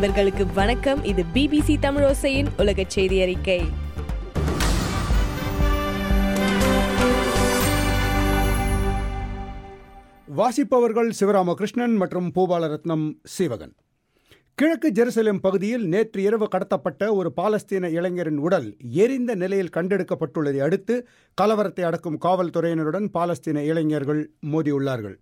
நண்பர்களுக்கு வணக்கம் இது பிபிசி தமிழோசையின் உலக செய்தி அறிக்கை வாசிப்பவர்கள் சிவராமகிருஷ்ணன் மற்றும் பூபாலரத்னம் சீவகன் கிழக்கு ஜெருசலேம் பகுதியில் நேற்று இரவு கடத்தப்பட்ட ஒரு பாலஸ்தீன இளைஞரின் உடல் எரிந்த நிலையில் கண்டெடுக்கப்பட்டுள்ளதை அடுத்து கலவரத்தை அடக்கும் காவல்துறையினருடன் பாலஸ்தீன இளைஞர்கள் மோதியுள்ளார்கள்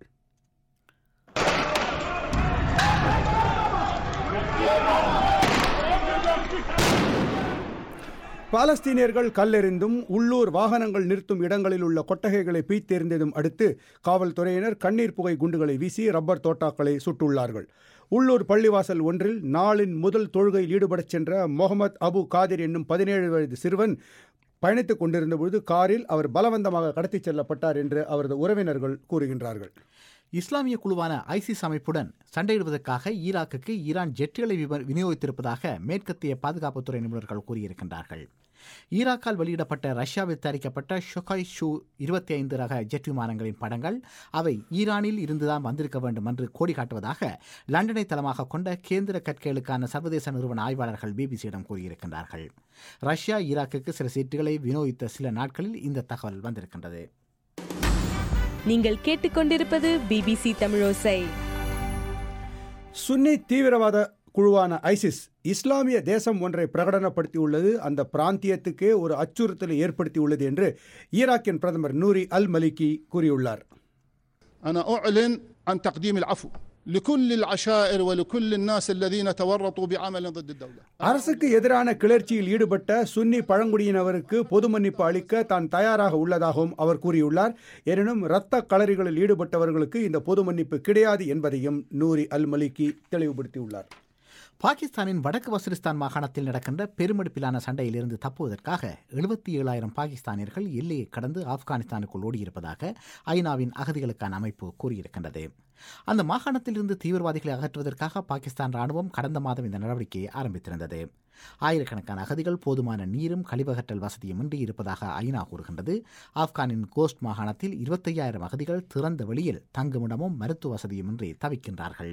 பாலஸ்தீனியர்கள் கல்லெறிந்தும் உள்ளூர் வாகனங்கள் நிறுத்தும் இடங்களில் உள்ள கொட்டகைகளை பீத்தெறிந்ததும் அடுத்து காவல்துறையினர் கண்ணீர் புகை குண்டுகளை வீசி ரப்பர் தோட்டாக்களை சுட்டுள்ளார்கள் உள்ளூர் பள்ளிவாசல் ஒன்றில் நாளின் முதல் தொழுகையில் ஈடுபடச் சென்ற முகமது அபு காதிர் என்னும் பதினேழு வயது சிறுவன் பயணித்துக் கொண்டிருந்தபொழுது காரில் அவர் பலவந்தமாக கடத்திச் செல்லப்பட்டார் என்று அவரது உறவினர்கள் கூறுகின்றார்கள் இஸ்லாமிய குழுவான ஐசிஸ் அமைப்புடன் சண்டையிடுவதற்காக ஈராக்குக்கு ஈரான் ஜெட்டுகளை விவ- விநியோகித்திருப்பதாக மேற்கத்திய பாதுகாப்புத்துறை நிபுணர்கள் கூறியிருக்கின்றார்கள் ஈராக்கால் வெளியிடப்பட்ட ரஷ்யாவில் தயாரிக்கப்பட்ட ஷொகாய் ஷூ இருபத்தி ஐந்து ரக ஜெட் விமானங்களின் படங்கள் அவை ஈரானில் இருந்துதான் வந்திருக்க வேண்டும் என்று கோடி காட்டுவதாக லண்டனை தளமாக கொண்ட கேந்திர கற்கைகளுக்கான சர்வதேச நிறுவன ஆய்வாளர்கள் பிபிசியிடம் கூறியிருக்கின்றார்கள் ரஷ்யா ஈராக்குக்கு சில சீட்டுகளை விநியோகித்த சில நாட்களில் இந்த தகவல் வந்திருக்கின்றது நீங்கள் கேட்டுக்கொண்டிருப்பது பிபிசி தமிழோசை சுன்னி தீவிரவாத குழுவான ஐசிஸ் இஸ்லாமிய தேசம் ஒன்றை பிரகடனப்படுத்தியுள்ளது அந்த பிராந்தியத்துக்கே ஒரு அச்சுறுத்தலை ஏற்படுத்தியுள்ளது என்று ஈராக்கின் பிரதமர் நூரி அல் மலிகி கூறியுள்ளார் أنا أعلن عن تقديم العفو لكل العشائر ولكل الناس الذين تورطوا بعمل ضد الدولة அரசுக்கு எதிரான கிளர்ச்சியில் ஈடுபட்ட சுன்னி பழங்குடியினருக்கு பொது மன்னிப்பு அளிக்க தான் தயாராக உள்ளதாகவும் அவர் கூறியுள்ளார் எனினும் இரத்த களறிகளில் ஈடுபட்டவர்களுக்கு இந்த பொது மன்னிப்பு கிடையாது என்பதையும் நூரி அல் மலிகி தெளிவுபடுத்தியுள்ளார் பாகிஸ்தானின் வடக்கு வசிரிஸ்தான் மாகாணத்தில் நடக்கின்ற பெருமெடுப்பிலான சண்டையிலிருந்து தப்புவதற்காக எழுபத்தி ஏழாயிரம் பாகிஸ்தானியர்கள் எல்லையை கடந்து ஆப்கானிஸ்தானுக்குள் ஓடியிருப்பதாக ஐநாவின் அகதிகளுக்கான அமைப்பு கூறியிருக்கின்றது அந்த மாகாணத்திலிருந்து தீவிரவாதிகளை அகற்றுவதற்காக பாகிஸ்தான் ராணுவம் கடந்த மாதம் இந்த நடவடிக்கையை ஆரம்பித்திருந்தது ஆயிரக்கணக்கான அகதிகள் போதுமான நீரும் கழிவகற்றல் வசதியும் இன்றி இருப்பதாக ஐநா கூறுகின்றது ஆப்கானின் கோஸ்ட் மாகாணத்தில் இருபத்தையாயிரம் அகதிகள் திறந்த வெளியில் தங்குமிடமும் மருத்துவ வசதியுமின்றி தவிக்கின்றார்கள்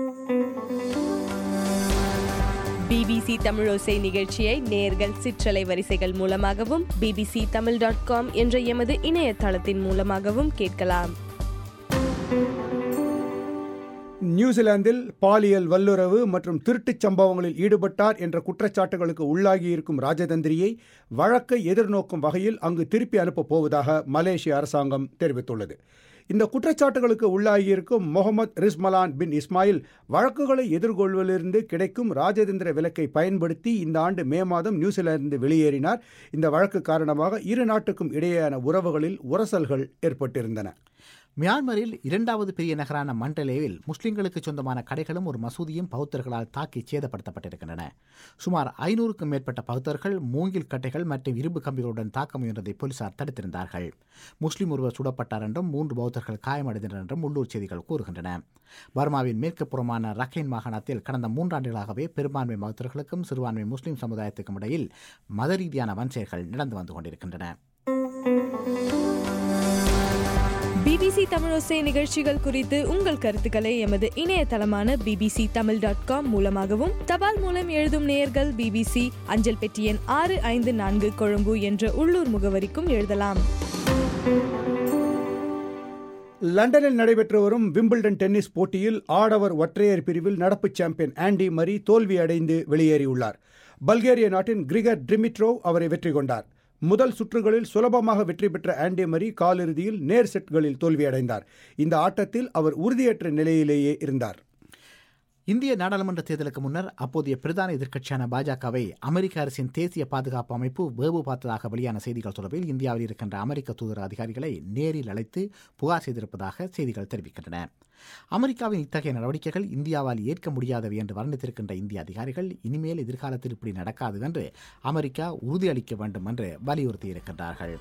பிபிசி தமிழோசை நிகழ்ச்சியை நேர்கள் சிற்றலை வரிசைகள் மூலமாகவும் பிபிசி தமிழ் டாட் காம் என்ற எமது இணையதளத்தின் மூலமாகவும் கேட்கலாம் நியூசிலாந்தில் பாலியல் வல்லுறவு மற்றும் திருட்டுச் சம்பவங்களில் ஈடுபட்டார் என்ற குற்றச்சாட்டுகளுக்கு உள்ளாகியிருக்கும் ராஜதந்திரியை வழக்கை எதிர்நோக்கும் வகையில் அங்கு திருப்பி அனுப்பப் போவதாக மலேசிய அரசாங்கம் தெரிவித்துள்ளது இந்த குற்றச்சாட்டுகளுக்கு உள்ளாகியிருக்கும் முகமது ரிஸ்மலான் பின் இஸ்மாயில் வழக்குகளை எதிர்கொள்வதிலிருந்து கிடைக்கும் ராஜதந்திர விலக்கை பயன்படுத்தி இந்த ஆண்டு மே மாதம் நியூசிலாந்து வெளியேறினார் இந்த வழக்கு காரணமாக இரு நாட்டுக்கும் இடையேயான உறவுகளில் உரசல்கள் ஏற்பட்டிருந்தன மியான்மரில் இரண்டாவது பெரிய நகரான மண்டலேவில் முஸ்லிம்களுக்கு சொந்தமான கடைகளும் ஒரு மசூதியும் பௌத்தர்களால் தாக்கி சேதப்படுத்தப்பட்டிருக்கின்றன சுமார் ஐநூறுக்கும் மேற்பட்ட பௌத்தர்கள் மூங்கில் கட்டைகள் மற்றும் இரும்பு கம்பிகளுடன் தாக்க முயன்றதை போலீசார் தடுத்திருந்தார்கள் முஸ்லிம் ஒருவர் சுடப்பட்டார் என்றும் மூன்று பௌத்தர்கள் காயமடைந்தனர் என்றும் உள்ளூர் செய்திகள் கூறுகின்றன பர்மாவின் மேற்கு புறமான ரக்கைன் மாகாணத்தில் கடந்த மூன்றாண்டுகளாகவே பெரும்பான்மை பௌத்தர்களுக்கும் சிறுபான்மை முஸ்லிம் சமுதாயத்துக்கும் இடையில் மத ரீதியான வன்செயல்கள் நடந்து வந்து கொண்டிருக்கின்றன பிபிசி தமிழோசை நிகழ்ச்சிகள் குறித்து உங்கள் கருத்துக்களை எமது இணையதளமான பிபிசி தமிழ் டாட் காம் மூலமாகவும் தபால் மூலம் எழுதும் நேயர்கள் பிபிசி அஞ்சல் பெட்டி எண் ஆறு ஐந்து நான்கு கொழும்பு என்ற உள்ளூர் முகவரிக்கும் எழுதலாம் லண்டனில் நடைபெற்று வரும் விம்பிள்டன் டென்னிஸ் போட்டியில் ஆடவர் ஒற்றையர் பிரிவில் நடப்பு சாம்பியன் ஆண்டி மரி தோல்வியடைந்து வெளியேறியுள்ளார் பல்கேரிய நாட்டின் கிரிகர் டிமிட்ரோவ் அவரை வெற்றி கொண்டார் முதல் சுற்றுகளில் சுலபமாக வெற்றி பெற்ற ஆண்டி மரி காலிறுதியில் நேர் செட்களில் தோல்வியடைந்தார் இந்த ஆட்டத்தில் அவர் உறுதியற்ற நிலையிலேயே இருந்தார் இந்திய நாடாளுமன்ற தேர்தலுக்கு முன்னர் அப்போதைய பிரதான எதிர்க்கட்சியான பாஜகவை அமெரிக்க அரசின் தேசிய பாதுகாப்பு அமைப்பு வேவு பார்த்ததாக வெளியான செய்திகள் தொடர்பில் இந்தியாவில் இருக்கின்ற அமெரிக்க தூதர அதிகாரிகளை நேரில் அழைத்து புகார் செய்திருப்பதாக செய்திகள் தெரிவிக்கின்றன அமெரிக்காவின் இத்தகைய நடவடிக்கைகள் இந்தியாவால் ஏற்க முடியாதவை என்று வர்ணித்திருக்கின்ற இந்திய அதிகாரிகள் இனிமேல் எதிர்காலத்தில் இப்படி நடக்காது என்று அமெரிக்கா உறுதியளிக்க வேண்டும் என்று வலியுறுத்தியிருக்கின்றார்கள்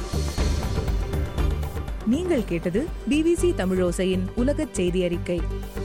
நீங்கள் கேட்டது பிபிசி தமிழோசையின் உலகச் செய்தி அறிக்கை